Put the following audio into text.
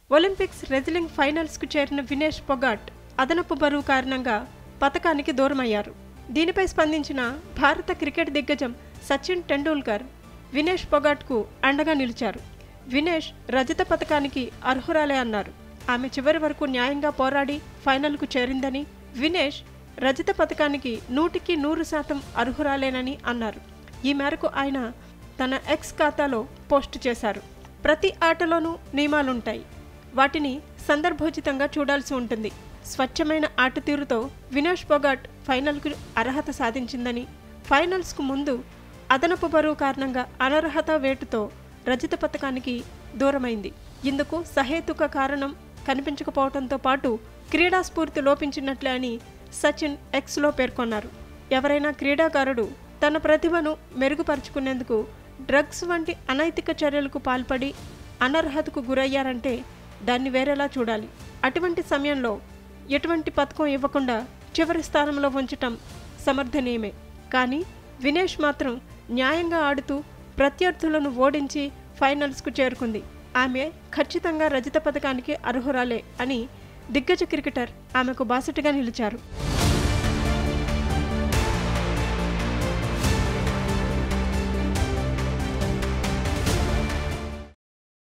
Olympics wrestling ఫైనల్స్కు చేరిన వినేష్ పొగాట్ అదనపు బరువు కారణంగా పథకానికి దూరమయ్యారు దీనిపై స్పందించిన భారత క్రికెట్ దిగ్గజం సచిన్ టెండూల్కర్ వినేష్ పొగాట్కు అండగా నిలిచారు వినేష్ రజత పథకానికి అర్హురాలే అన్నారు ఆమె చివరి వరకు న్యాయంగా పోరాడి ఫైనల్కు చేరిందని వినేష్ రజత పథకానికి నూటికి నూరు శాతం అర్హురాలేనని అన్నారు ఈ మేరకు ఆయన తన ఎక్స్ ఖాతాలో పోస్ట్ చేశారు ప్రతి ఆటలోనూ నియమాలుంటాయి వాటిని సందర్భోచితంగా చూడాల్సి ఉంటుంది స్వచ్ఛమైన ఆట తీరుతో వినేష్ పొగాట్ ఫైనల్కు అర్హత సాధించిందని ఫైనల్స్కు ముందు అదనపు బరువు కారణంగా అనర్హత వేటుతో రజత పథకానికి దూరమైంది ఇందుకు సహేతుక కారణం కనిపించకపోవడంతో పాటు క్రీడా స్ఫూర్తి లోపించినట్లే అని సచిన్ ఎక్స్లో పేర్కొన్నారు ఎవరైనా క్రీడాకారుడు తన ప్రతిభను మెరుగుపరుచుకునేందుకు డ్రగ్స్ వంటి అనైతిక చర్యలకు పాల్పడి అనర్హతకు గురయ్యారంటే దాన్ని వేరేలా చూడాలి అటువంటి సమయంలో ఎటువంటి పథకం ఇవ్వకుండా చివరి స్థానంలో ఉంచటం సమర్థనీయమే కానీ వినేష్ మాత్రం న్యాయంగా ఆడుతూ ప్రత్యర్థులను ఓడించి ఫైనల్స్కు చేరుకుంది ఆమె ఖచ్చితంగా రజత పథకానికి అర్హురాలే అని దిగ్గజ క్రికెటర్ ఆమెకు బాసటగా నిలిచారు